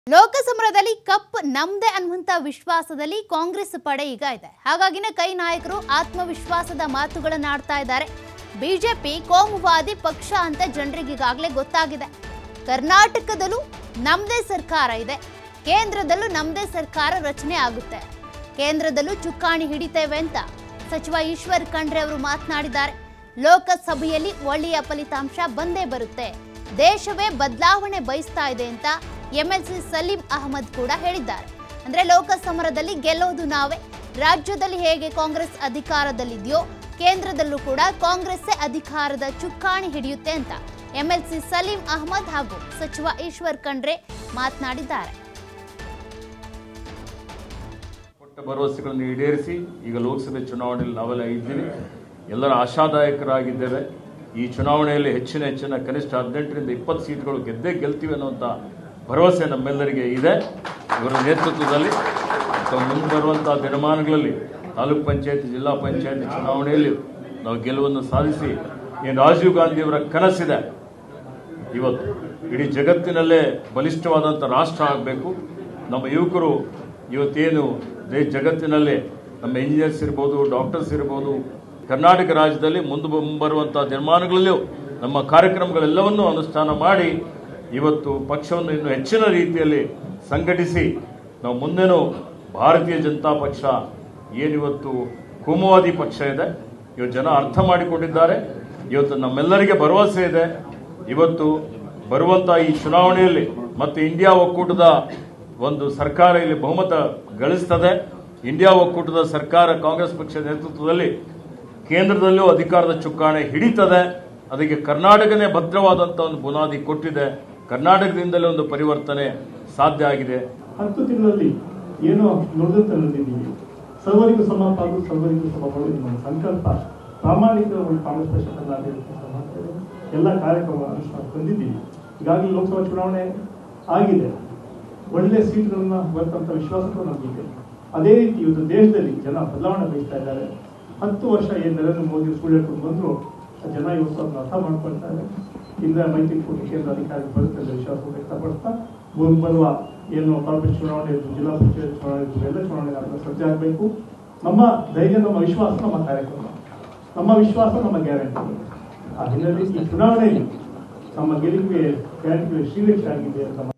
ಲೋಕಸಮರದಲ್ಲಿ cup ನಮ್ದೆ ಅನ್ನುವಂತ ವಿಶ್ವಾಸದಲ್ಲಿ ಕಾಂಗ್ರೆಸ್ ಪಡೆ ಈಗ ಇದೆ ಹಾಗಾಗಿನೇ ಕೈ ನಾಯಕರು ಆತ್ಮವಿಶ್ವಾಸದ ಮಾತುಗಳನ್ನ ಆಡ್ತಾ ಇದ್ದಾರೆ ಬಿಜೆಪಿ ಕೋಮುವಾದಿ ಪಕ್ಷ ಅಂತ ಜನರಿಗೆ ಈಗಾಗಲೇ ಗೊತ್ತಾಗಿದೆ ಕರ್ನಾಟಕದಲ್ಲೂ ನಮ್ದೇ ಸರ್ಕಾರ ಇದೆ ಕೇಂದ್ರದಲ್ಲೂ ನಮ್ದೇ ಸರ್ಕಾರ ರಚನೆ ಆಗುತ್ತೆ ಕೇಂದ್ರದಲ್ಲೂ ಚುಕ್ಕಾಣಿ ಹಿಡಿತೇವೆ ಅಂತ ಸಚಿವ ಈಶ್ವರ್ ಖಂಡ್ರೆ ಅವರು ಮಾತನಾಡಿದ್ದಾರೆ ಲೋಕಸಭೆಯಲ್ಲಿ ಒಳ್ಳೆಯ ಫಲಿತಾಂಶ ಬಂದೇ ಬರುತ್ತೆ ದೇಶವೇ ಬದಲಾವಣೆ ಬಯಸ್ತಾ ಇದೆ ಅಂತ ಎಂಎಲ್ಸಿ ಸಲೀಂ ಅಹಮದ್ ಕೂಡ ಹೇಳಿದ್ದಾರೆ ಅಂದ್ರೆ ಲೋಕಸಮರದಲ್ಲಿ ಗೆಲ್ಲೋದು ನಾವೇ ರಾಜ್ಯದಲ್ಲಿ ಹೇಗೆ ಕಾಂಗ್ರೆಸ್ ಅಧಿಕಾರದಲ್ಲಿದೆಯೋ ಕೇಂದ್ರದಲ್ಲೂ ಕೂಡ ಕಾಂಗ್ರೆಸ್ಸೇ ಅಧಿಕಾರದ ಚುಕ್ಕಾಣಿ ಹಿಡಿಯುತ್ತೆ ಅಂತ ಎಂಎಲ್ಸಿ ಸಲೀಂ ಅಹಮದ್ ಹಾಗೂ ಸಚಿವ ಈಶ್ವರ್ ಖಂಡ್ರೆ ಮಾತನಾಡಿದ್ದಾರೆ ಕೊಟ್ಟ ಭರವಸೆಗಳನ್ನು ಈಡೇರಿಸಿ ಈಗ ಲೋಕಸಭೆ ಚುನಾವಣೆಯಲ್ಲಿ ನಾವೆಲ್ಲ ಇದ್ದೀವಿ ಎಲ್ಲರ ಆಶಾದಾಯಕರಾಗಿದ್ದೇವೆ ಈ ಚುನಾವಣೆಯಲ್ಲಿ ಹೆಚ್ಚಿನ ಹೆಚ್ಚಿನ ಕನಿಷ್ಠ ಹದಿನೆಂಟರಿಂದ ಇಪ್ಪತ್ತು ಸೀಟ್ಗಳು ಗೆದ್ದೇ ಗೆಲ್ತೀವಿ ಅನ್ನುವಂಥ ಭರವಸೆ ನಮ್ಮೆಲ್ಲರಿಗೆ ಇದೆ ಇವರ ನೇತೃತ್ವದಲ್ಲಿ ಅಥವಾ ಮುಂದೆ ಬರುವಂಥ ದಿನಮಾನಗಳಲ್ಲಿ ತಾಲೂಕ್ ಪಂಚಾಯತ್ ಜಿಲ್ಲಾ ಪಂಚಾಯತ್ ಚುನಾವಣೆಯಲ್ಲಿ ನಾವು ಗೆಲುವನ್ನು ಸಾಧಿಸಿ ಏನು ರಾಜೀವ್ ಗಾಂಧಿಯವರ ಕನಸಿದೆ ಇವತ್ತು ಇಡೀ ಜಗತ್ತಿನಲ್ಲೇ ಬಲಿಷ್ಠವಾದಂಥ ರಾಷ್ಟ್ರ ಆಗಬೇಕು ನಮ್ಮ ಯುವಕರು ಇವತ್ತೇನು ದೇ ಜಗತ್ತಿನಲ್ಲೇ ನಮ್ಮ ಇಂಜಿನಿಯರ್ಸ್ ಇರ್ಬೋದು ಡಾಕ್ಟರ್ಸ್ ಇರ್ಬೋದು ಕರ್ನಾಟಕ ರಾಜ್ಯದಲ್ಲಿ ಮುಂದೆ ಬರುವಂಥ ದಿನಮಾನಗಳಲ್ಲೂ ನಮ್ಮ ಕಾರ್ಯಕ್ರಮಗಳೆಲ್ಲವನ್ನೂ ಅನುಷ್ಠಾನ ಮಾಡಿ ಇವತ್ತು ಪಕ್ಷವನ್ನು ಇನ್ನು ಹೆಚ್ಚಿನ ರೀತಿಯಲ್ಲಿ ಸಂಘಟಿಸಿ ನಾವು ಮುಂದೇನು ಭಾರತೀಯ ಜನತಾ ಪಕ್ಷ ಏನಿವತ್ತು ಕೋಮುವಾದಿ ಪಕ್ಷ ಇದೆ ಇವತ್ತು ಜನ ಅರ್ಥ ಮಾಡಿಕೊಂಡಿದ್ದಾರೆ ಇವತ್ತು ನಮ್ಮೆಲ್ಲರಿಗೆ ಭರವಸೆ ಇದೆ ಇವತ್ತು ಬರುವಂತ ಈ ಚುನಾವಣೆಯಲ್ಲಿ ಮತ್ತು ಇಂಡಿಯಾ ಒಕ್ಕೂಟದ ಒಂದು ಸರ್ಕಾರ ಇಲ್ಲಿ ಬಹುಮತ ಗಳಿಸ್ತದೆ ಇಂಡಿಯಾ ಒಕ್ಕೂಟದ ಸರ್ಕಾರ ಕಾಂಗ್ರೆಸ್ ಪಕ್ಷದ ನೇತೃತ್ವದಲ್ಲಿ ಕೇಂದ್ರದಲ್ಲೂ ಅಧಿಕಾರದ ಚುಕ್ಕಾಣಿ ಹಿಡಿತದೆ ಅದಕ್ಕೆ ಕರ್ನಾಟಕನೇ ಭದ್ರವಾದಂಥ ಒಂದು ಬುನಾದಿ ಕೊಟ್ಟಿದೆ ಕರ್ನಾಟಕದಿಂದಲೇ ಒಂದು ಪರಿವರ್ತನೆ ಸಾಧ್ಯ ಆಗಿದೆ ಹತ್ತು ತಿಂಗಳಲ್ಲಿ ಏನೋ ನುಡಿದಂತೆ ನಡೆದಿದ್ದೀವಿ ಸರ್ವರಿಗೂ ಸಮ ಪಾಲು ಸರ್ವರಿಗೂ ಸಮ ಮಾಡುವುದು ನಮ್ಮ ಸಂಕಲ್ಪ ಪ್ರಾಮಾಣಿಕ ಒಂದು ಕಾಂಗ್ರೆಸ್ ಪಕ್ಷದ ಆಡಳಿತ ಕೆಲಸ ಮಾಡ್ತಾ ಇದ್ದೇವೆ. ಎಲ್ಲ ಕಾರ್ಯಕ್ರಮ ಅನುಷ್ಠಾನ ತಂದಿದ್ದೀವಿ ಈಗಾಗಲೇ ಲೋಕಸಭಾ ಚುನಾವಣೆ ಆಗಿದೆ ಒಳ್ಳೆ ಸೀಟ್ಗಳನ್ನ ಬರ್ತಂತ ವಿಶ್ವಾಸ ಕೂಡ ನಮಗಿದೆ ಅದೇ ರೀತಿ ಇವತ್ತು ದೇಶದಲ್ಲಿ ಜನ ಬದಲಾವಣೆ ಬಯಸ್ತಾ ಇದ್ದಾರೆ ಹತ್ತು ವರ್ಷ ಏನು ನರೇಂದ್ರ ಮೋದಿ ಸುಳ್ಳು ಹೇಳ್ಕೊಂಡು ಬಂದ್ರು ಆ ಜನ ಇವತ್ತು ಅದನ್ನ ಅರ್ಥ ಮಾಡ್ಕೊಳ್ತಾರೆ ಇಂದಿರಾ ಮೈತ್ರಿಕೂಟ ಕೇಂದ್ರ ಅಧಿಕಾರಕ್ಕೆ ಬರುತ್ತೆ ಅಂತ ವಿಶ್ವಾಸ ವ್ಯಕ್ತಪಡಿಸ್ತಾ ಮುಂದೆ ಬರುವ ಏನು ಕಾರ್ಪೊರೇಟ್ ಚುನಾವಣೆ ಇರ್ಬೋದು ಜಿಲ್ಲಾ ಪಂಚಾಯತ್ ಚುನಾವಣೆ ಇರ್ಬೋದು ಎಲ್ಲ ಚುನಾವಣೆ ಸಜ್ಜೆ ಆಗಬೇಕು ನಮ್ಮ ಧೈರ್ಯ ನಮ್ಮ ವಿಶ್ವಾಸ ನಮ್ಮ ಕಾರ್ಯಕ್ರಮ ನಮ್ಮ ವಿಶ್ವಾಸ ನಮ್ಮ ಗ್ಯಾರಂಟಿ ಆ ಹಿನ್ನೆಲೆಯಲ್ಲಿ ಈ ಚುನಾವಣೆಯಲ್ಲಿ ನಮ್ಮ ಗೆಲುವಿಗೆ ಗ್ಯಾರಂಟಿ ಶ್ರೀರಕ್ಷೆ ಆಗಿದೆ ಅಂತ